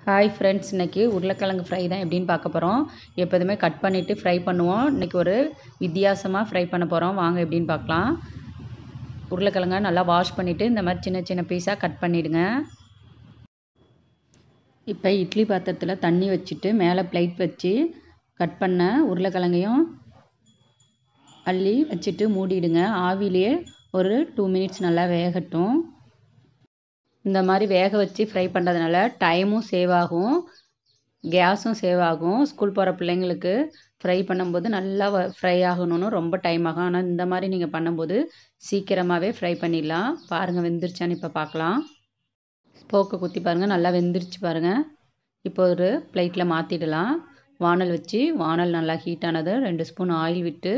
hi friends இன்றைக்கி உருளைக்கிழங்கு fry தான் எப்படின்னு பார்க்க போகிறோம் எப்போதுமே கட் பண்ணிவிட்டு ஃப்ரை பண்ணுவோம் இன்றைக்கி ஒரு வித்தியாசமாக ஃப்ரை பண்ண போகிறோம் வாங்க எப்படின்னு பார்க்கலாம் உருளைக்கிழங்க நல்லா வாஷ் பண்ணிவிட்டு இந்த மாதிரி சின்ன சின்ன பீஸாக கட் பண்ணிவிடுங்க இப்போ இட்லி பாத்திரத்தில் தண்ணி வச்சுட்டு மேலே பிளேட் வச்சு கட் பண்ண உருளைக்கிழங்கையும் அள்ளி வச்சுட்டு மூடிடுங்க ஆவிலேயே ஒரு டூ மினிட்ஸ் நல்லா வேகட்டும் இந்த மாதிரி வேக வச்சு ஃப்ரை பண்ணுறதுனால டைமும் சேவ் ஆகும் கேஸும் சேவ் ஆகும் ஸ்கூல் போகிற பிள்ளைங்களுக்கு ஃப்ரை பண்ணும்போது நல்லா ஃப்ரை ஆகணும்னு ரொம்ப டைம் ஆகும் ஆனால் இந்த மாதிரி நீங்கள் பண்ணும்போது சீக்கிரமாகவே ஃப்ரை பண்ணிடலாம் பாருங்கள் வெந்துருச்சான்னு இப்போ பார்க்கலாம் ஸ்போக்கை குத்தி பாருங்கள் நல்லா வெந்துருச்சு பாருங்கள் இப்போ ஒரு பிளேட்டில் மாற்றிடலாம் வானல் வச்சு வானல் நல்லா ஹீட் ஆனது ரெண்டு ஸ்பூன் ஆயில் விட்டு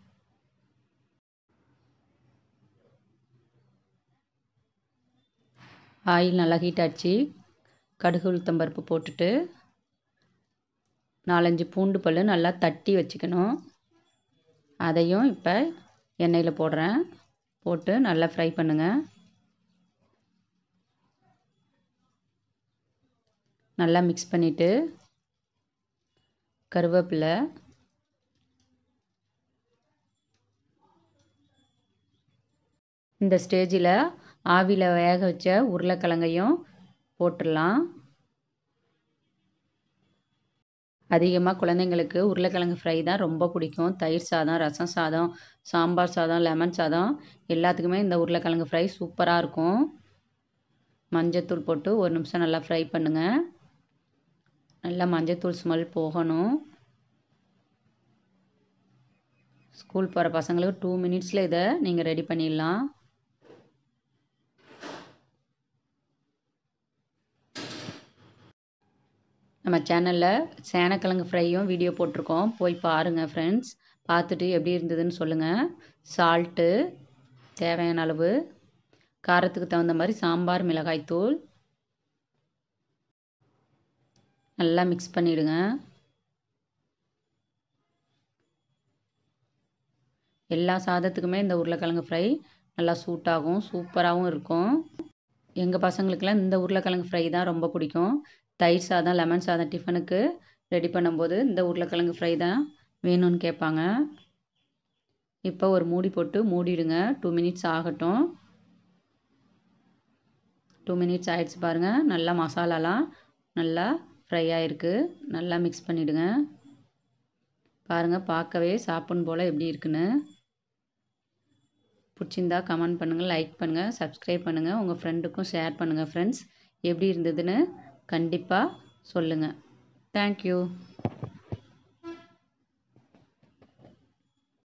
ஆயில் நல்லா ஹீட் ஆச்சு கடுகு உளுத்தம்பருப்பு போட்டுட்டு நாலஞ்சு பூண்டு பல் நல்லா தட்டி வச்சுக்கணும் அதையும் இப்போ எண்ணெயில் போடுறேன் போட்டு நல்லா ஃப்ரை பண்ணுங்கள் நல்லா மிக்ஸ் பண்ணிவிட்டு கருவேப்பிலை இந்த ஸ்டேஜில் ஆவியில் வேக வச்ச உருளைக்கிழங்கையும் போட்டுடலாம் அதிகமாக குழந்தைங்களுக்கு உருளைக்கிழங்கு ஃப்ரை தான் ரொம்ப பிடிக்கும் தயிர் சாதம் ரசம் சாதம் சாம்பார் சாதம் லெமன் சாதம் எல்லாத்துக்குமே இந்த உருளைக்கிழங்கு ஃப்ரை சூப்பராக இருக்கும் மஞ்சத்தூள் போட்டு ஒரு நிமிஷம் நல்லா ஃப்ரை பண்ணுங்கள் நல்லா மஞ்சத்தூள் ஸ்மெல் போகணும் ஸ்கூல் போகிற பசங்களுக்கு டூ மினிட்ஸில் இதை நீங்கள் ரெடி பண்ணிடலாம் நம்ம சேனலில் சேனக்கிழங்கு ஃப்ரையும் வீடியோ போட்டிருக்கோம் போய் பாருங்கள் ஃப்ரெண்ட்ஸ் பார்த்துட்டு எப்படி இருந்ததுன்னு சொல்லுங்கள் சால்ட்டு தேவையான அளவு காரத்துக்கு தகுந்த மாதிரி சாம்பார் மிளகாய்த்தூள் நல்லா மிக்ஸ் பண்ணிவிடுங்க எல்லா சாதத்துக்குமே இந்த உருளைக்கிழங்கு ஃப்ரை நல்லா சூட்டாகும் சூப்பராகவும் இருக்கும் எங்கள் பசங்களுக்கெல்லாம் இந்த உருளைக்கிழங்கு ஃப்ரை தான் ரொம்ப பிடிக்கும் தயிர் சாதம் லெமன் சாதம் டிஃபனுக்கு ரெடி பண்ணும்போது இந்த உருளைக்கிழங்கு ஃப்ரை தான் வேணும்னு கேட்பாங்க இப்போ ஒரு மூடி போட்டு மூடிடுங்க டூ மினிட்ஸ் ஆகட்டும் டூ மினிட்ஸ் ஆகிடுச்சு பாருங்கள் நல்லா மசாலாலாம் நல்லா ஃப்ரை ஆகிருக்கு நல்லா மிக்ஸ் பண்ணிவிடுங்க பாருங்கள் பார்க்கவே சாப்பிட்ணும் போல் எப்படி இருக்குன்னு பிடிச்சிருந்தா கமெண்ட் பண்ணுங்கள் லைக் பண்ணுங்கள் சப்ஸ்கிரைப் பண்ணுங்கள் உங்கள் ஃப்ரெண்டுக்கும் ஷேர் பண்ணுங்கள் ஃப்ரெண்ட்ஸ் எப்படி இருந்ததுன்னு கண்டிப்பாக சொல்லுங்கள் தேங்க்யூ